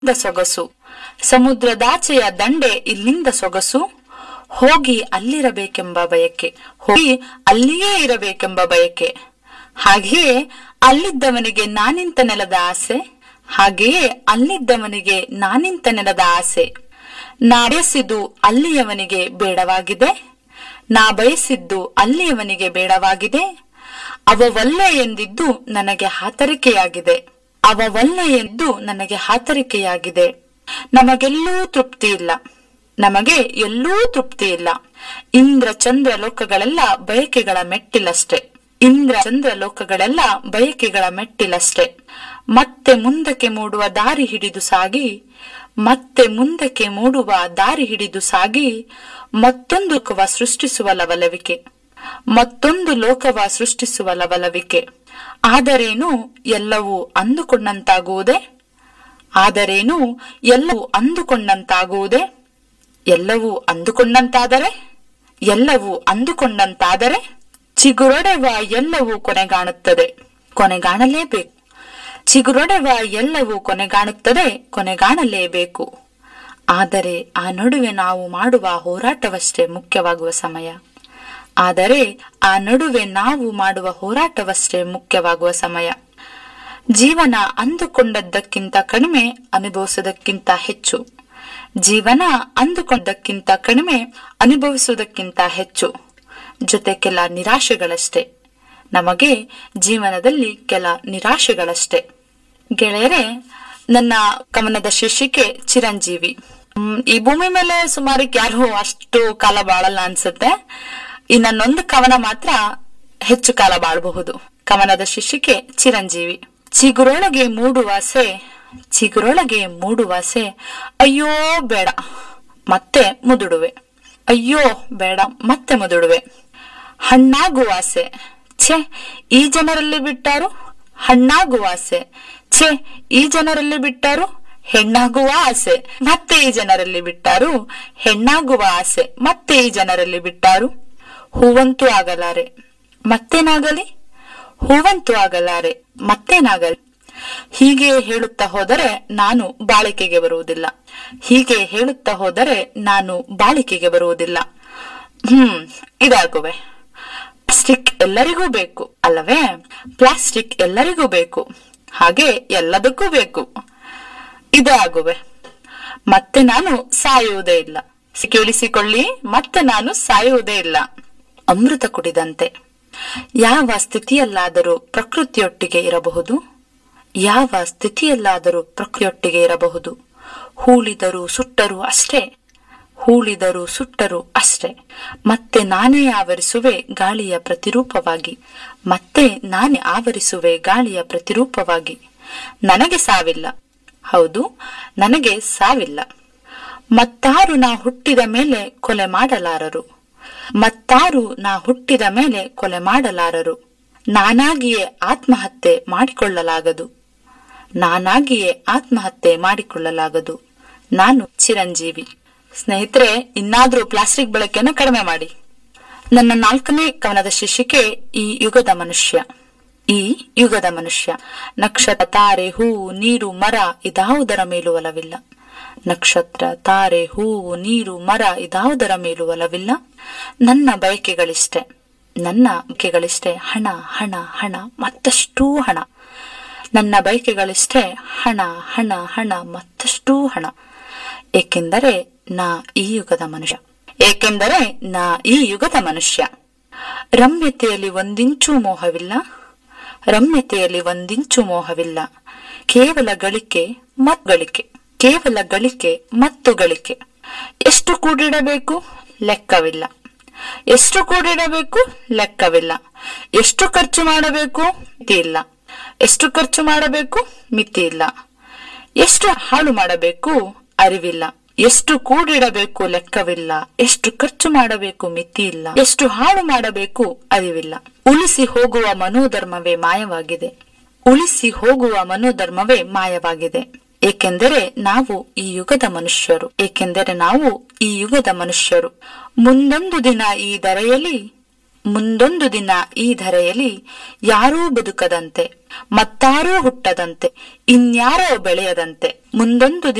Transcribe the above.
ಇಲ್ಲಿಂದ ಸೊಗಸು ಸಮುದ್ರದಾಚೆಯ ದಂಡೆ ಇಲ್ಲಿಂದ ಸೊಗಸು ಹೋಗಿ ಅಲ್ಲಿರಬೇಕೆಂಬ ಬಯಕೆ ಹೋಗಿ ಅಲ್ಲಿಯೇ ಇರಬೇಕೆಂಬ ಬಯಕೆ ಹಾಗೆಯೇ ಅಲ್ಲಿದ್ದವನಿಗೆ ನಾನಿಂತ ನೆಲದ ಆಸೆ ಹಾಗೆಯೇ ಅಲ್ಲಿದ್ದವನಿಗೆ ನಾನಿಂತ ನೆಲದ ಆಸೆ ನಾ ಬಯಸಿದ್ದು ಅಲ್ಲಿಯವನಿಗೆ ಬೇಡವಾಗಿದೆ ನಾ ಬಯಸಿದ್ದು ಅಲ್ಲಿಯವನಿಗೆ ಬೇಡವಾಗಿದೆ ಅವವಲ್ಲ ಎಂದಿದ್ದು ನನಗೆ ಹಾತರಿಕೆಯಾಗಿದೆ ಅವವಲ್ಲ ಎಂದು ನನಗೆ ಹಾತರಿಕೆಯಾಗಿದೆ ನಮಗೆಲ್ಲೂ ತೃಪ್ತಿ ಇಲ್ಲ ನಮಗೆ ಎಲ್ಲೂ ತೃಪ್ತಿ ಇಲ್ಲ ಇಂದ್ರ ಚಂದ್ರ ಲೋಕಗಳೆಲ್ಲ ಬಯಕೆಗಳ ಮೆಟ್ಟಿಲಷ್ಟೇ ಇಂದ್ರ ಚಂದ್ರ ಲೋಕಗಳೆಲ್ಲ ಬಯಕೆಗಳ ಮೆಟ್ಟಿಲಷ್ಟೇ ಮತ್ತೆ ಮುಂದಕ್ಕೆ ಮೂಡುವ ದಾರಿ ಹಿಡಿದು ಸಾಗಿ ಮತ್ತೆ ಮುಂದಕ್ಕೆ ಮೂಡುವ ದಾರಿ ಹಿಡಿದು ಸಾಗಿ ಮತ್ತೊಂದು ಲೋಕವ ಸೃಷ್ಟಿಸುವ ಲವಲವಿಕೆ ಮತ್ತೊಂದು ಲೋಕವ ಸೃಷ್ಟಿಸುವ ಲವಲವಿಕೆ ಆದರೇನು ಎಲ್ಲವೂ ಅಂದುಕೊಂಡಂತಾಗುವುದೇ ಆದರೇನು ಎಲ್ಲವೂ ಅಂದುಕೊಂಡಂತಾಗುವುದೇ ಎಲ್ಲವೂ ಅಂದುಕೊಂಡಂತಾದರೆ ಎಲ್ಲವೂ ಅಂದುಕೊಂಡಂತಾದರೆ ಚಿಗುರೊಡೆವ ಎಲ್ಲವೂ ಕೊನೆಗಾಣುತ್ತದೆ ಕೊನೆಗಾಣಲೇಬೇಕು ಚಿಗುರೊಡೆವ ಎಲ್ಲವೂ ಕೊನೆಗಾಣುತ್ತದೆ ಕೊನೆಗಾಣಲೇಬೇಕು ಆದರೆ ಆ ನಡುವೆ ನಾವು ಮಾಡುವ ಹೋರಾಟವಷ್ಟೇ ಮುಖ್ಯವಾಗುವ ಸಮಯ ಆದರೆ ಆ ನಡುವೆ ನಾವು ಮಾಡುವ ಹೋರಾಟವಷ್ಟೇ ಮುಖ್ಯವಾಗುವ ಸಮಯ ಜೀವನ ಅಂದುಕೊಂಡದ್ದಕ್ಕಿಂತ ಕಡಿಮೆ ಅನುಭವಿಸುವುದಕ್ಕಿಂತ ಹೆಚ್ಚು ಜೀವನ ಅಂದುಕೊಂಡಕ್ಕಿಂತ ಕಡಿಮೆ ಅನುಭವಿಸುವುದಕ್ಕಿಂತ ಹೆಚ್ಚು ಜೊತೆ ಕೆಲ ನಿರಾಶೆಗಳಷ್ಟೇ ನಮಗೆ ಜೀವನದಲ್ಲಿ ಕೆಲ ನಿರಾಶೆಗಳಷ್ಟೇ ಗೆಳೆಯರೆ ನನ್ನ ಕವನದ ಶೀರ್ಷಿಕೆ ಚಿರಂಜೀವಿ ಹ್ಮ್, ಈ ಭೂಮಿ ಮೇಲೆ ಸುಮಾರು ಯಾರು ಅಷ್ಟು ಕಾಲ ಬಾಳಲ್ಲ ಅನ್ಸುತ್ತೆ ಈ ನನ್ನೊಂದು ಕವನ ಮಾತ್ರ ಹೆಚ್ಚು ಕಾಲ ಬಾಳಬಹುದು ಕವನದ ಶೀರ್ಷಿಕೆ ಚಿರಂಜೀವಿ ಚಿಗುರೊಳಗೆ ಮೂಡುವಾಸೆ ಚಿಗುರೊಳಗೆ ಮೂಡುವಾಸೆ ಅಯ್ಯೋ ಬೇಡ ಮತ್ತೆ ಮುದುಡುವೆ ಅಯ್ಯೋ ಬೇಡ ಮತ್ತೆ ಮುದುಡುವೆ ಹಣ್ಣಾಗುವ ಆಸೆ ಛೆ ಈ ಜನರಲ್ಲಿ ಬಿಟ್ಟಾರು ಹಣ್ಣಾಗುವ ಆಸೆ ಛೆ ಈ ಜನರಲ್ಲಿ ಬಿಟ್ಟಾರು ಹೆಣ್ಣಾಗುವ ಆಸೆ ಮತ್ತೆ ಈ ಜನರಲ್ಲಿ ಬಿಟ್ಟಾರು ಹೆಣ್ಣಾಗುವ ಆಸೆ ಮತ್ತೆ ಈ ಜನರಲ್ಲಿ ಬಿಟ್ಟಾರು ಹೂವಂತೂ ಆಗಲಾರೆ ಮತ್ತೇನಾಗಲಿ ಹೂವಂತೂ ಆಗಲಾರೆ ಮತ್ತೇನಾಗಲಿ ಹೀಗೆ ಹೇಳುತ್ತಾ ಹೋದರೆ ನಾನು ಬಾಳಿಕೆಗೆ ಬರುವುದಿಲ್ಲ ಹೀಗೆ ಹೇಳುತ್ತಾ ಹೋದರೆ ನಾನು ಬಾಳಿಕೆಗೆ ಬರುವುದಿಲ್ಲ ಹ್ಮ್ ಇದಾಗುವೆ ಪ್ಲಾಸ್ಟಿಕ್ ಎಲ್ಲರಿಗೂ ಬೇಕು ಅಲ್ಲವೇ ಪ್ಲಾಸ್ಟಿಕ್ ಎಲ್ಲರಿಗೂ ಬೇಕು ಹಾಗೆ ಎಲ್ಲದಕ್ಕೂ ಬೇಕು ಇದಾಗುವೆ ಮತ್ತೆ ನಾನು ಸಾಯುವುದೇ ಇಲ್ಲ ಕೇಳಿಸಿಕೊಳ್ಳಿ ಮತ್ತೆ ನಾನು ಸಾಯುವುದೇ ಇಲ್ಲ ಅಮೃತ ಕುಡಿದಂತೆ ಯಾವ ಸ್ಥಿತಿಯಲ್ಲಾದರೂ ಪ್ರಕೃತಿಯೊಟ್ಟಿಗೆ ಇರಬಹುದು ಯಾವ ಸ್ಥಿತಿಯಲ್ಲಾದರೂ ಪ್ರಕೃತಿಯೊಟ್ಟಿಗೆ ಇರಬಹುದು ಹೂಳಿದರೂ ಸುಟ್ಟರೂ ಅಷ್ಟೇ ಹೂಳಿದರೂ ಸುಟ್ಟರೂ ಅಷ್ಟೇ ಮತ್ತೆ ನಾನೇ ಆವರಿಸುವೆ ಗಾಳಿಯ ಪ್ರತಿರೂಪವಾಗಿ ಮತ್ತೆ ನಾನೇ ಆವರಿಸುವೆ ಗಾಳಿಯ ಪ್ರತಿರೂಪವಾಗಿ ನನಗೆ ಸಾವಿಲ್ಲ ಹೌದು ನನಗೆ ಸಾವಿಲ್ಲ ಮತ್ತಾರು ನಾ ಹುಟ್ಟಿದ ಮೇಲೆ ಕೊಲೆ ಮಾಡಲಾರರು ಮತ್ತಾರು ನಾ ಹುಟ್ಟಿದ ಮೇಲೆ ಕೊಲೆ ಮಾಡಲಾರರು ನಾನಾಗಿಯೇ ಆತ್ಮಹತ್ಯೆ ಮಾಡಿಕೊಳ್ಳಲಾಗದು ನಾನಾಗಿಯೇ ಆತ್ಮಹತ್ಯೆ ಮಾಡಿಕೊಳ್ಳಲಾಗದು ನಾನು ಚಿರಂಜೀವಿ ಸ್ನೇಹಿತರೆ ಇನ್ನಾದ್ರೂ ಪ್ಲಾಸ್ಟಿಕ್ ಬಳಕೆಯನ್ನು ಕಡಿಮೆ ಮಾಡಿ ನನ್ನ ನಾಲ್ಕನೇ ಕವನದ ಶೀರ್ಷಿಕೆ ಈ ಯುಗದ ಮನುಷ್ಯ ಈ ಯುಗದ ಮನುಷ್ಯ ನಕ್ಷತ್ರ ತಾರೆ ಹೂವು ನೀರು ಮರ ಇದಾವುದರ ಮೇಲೂ ಒಲವಿಲ್ಲ ನಕ್ಷತ್ರ ತಾರೆ ಹೂವು ನೀರು ಮರ ಇದಾವುದರ ಮೇಲೂ ಒಲವಿಲ್ಲ ನನ್ನ ಬಯಕೆಗಳಿಷ್ಟೇ ನನ್ನ ಬಯಕೆಗಳಿಷ್ಟೇ ಹಣ ಹಣ ಹಣ ಮತ್ತಷ್ಟೂ ಹಣ ನನ್ನ ಬಯಕೆಗಳಿಷ್ಟೇ ಹಣ ಹಣ ಹಣ ಮತ್ತಷ್ಟೂ ಹಣ ಏಕೆಂದರೆ ನಾ ಈ ಯುಗದ ಮನುಷ್ಯ ಏಕೆಂದರೆ ನಾ ಈ ಯುಗದ ಮನುಷ್ಯ ರಮ್ಯತೆಯಲ್ಲಿ ಒಂದಿಂಚೂ ಮೋಹವಿಲ್ಲ ರಮ್ಯತೆಯಲ್ಲಿ ಒಂದಿಂಚು ಮೋಹವಿಲ್ಲ ಕೇವಲ ಗಳಿಕೆ ಮತ್ತು ಗಳಿಕೆ ಕೇವಲ ಗಳಿಕೆ ಮತ್ತು ಗಳಿಕೆ ಎಷ್ಟು ಕೂಡಿಡಬೇಕು ಲೆಕ್ಕವಿಲ್ಲ ಎಷ್ಟು ಕೂಡಿಡಬೇಕು ಲೆಕ್ಕವಿಲ್ಲ ಎಷ್ಟು ಖರ್ಚು ಮಾಡಬೇಕು ಮಿತಿ ಇಲ್ಲ ಎಷ್ಟು ಖರ್ಚು ಮಾಡಬೇಕು ಮಿತಿ ಇಲ್ಲ ಎಷ್ಟು ಹಾಳು ಮಾಡಬೇಕು ಅರಿವಿಲ್ಲ ಎಷ್ಟು ಕೂಡಿಡಬೇಕು ಲೆಕ್ಕವಿಲ್ಲ ಎಷ್ಟು ಖರ್ಚು ಮಾಡಬೇಕು ಮಿತಿ ಇಲ್ಲ ಎಷ್ಟು ಹಾಳು ಮಾಡಬೇಕು ಅರಿವಿಲ್ಲ ಉಳಿಸಿ ಹೋಗುವ ಮನೋಧರ್ಮವೇ ಮಾಯವಾಗಿದೆ ಉಳಿಸಿ ಹೋಗುವ ಮನೋಧರ್ಮವೇ ಮಾಯವಾಗಿದೆ ಏಕೆಂದರೆ ನಾವು ಈ ಯುಗದ ಮನುಷ್ಯರು ಏಕೆಂದರೆ ನಾವು ಈ ಯುಗದ ಮನುಷ್ಯರು ಮುಂದೊಂದು ದಿನ ಈ ದರೆಯಲ್ಲಿ ಮುಂದೊಂದು ದಿನ ಈ ಧರೆಯಲ್ಲಿ ಯಾರೂ ಬದುಕದಂತೆ ಮತ್ತಾರೂ ಹುಟ್ಟದಂತೆ ಇನ್ಯಾರೋ ಬೆಳೆಯದಂತೆ ಮುಂದೊಂದು ದಿನ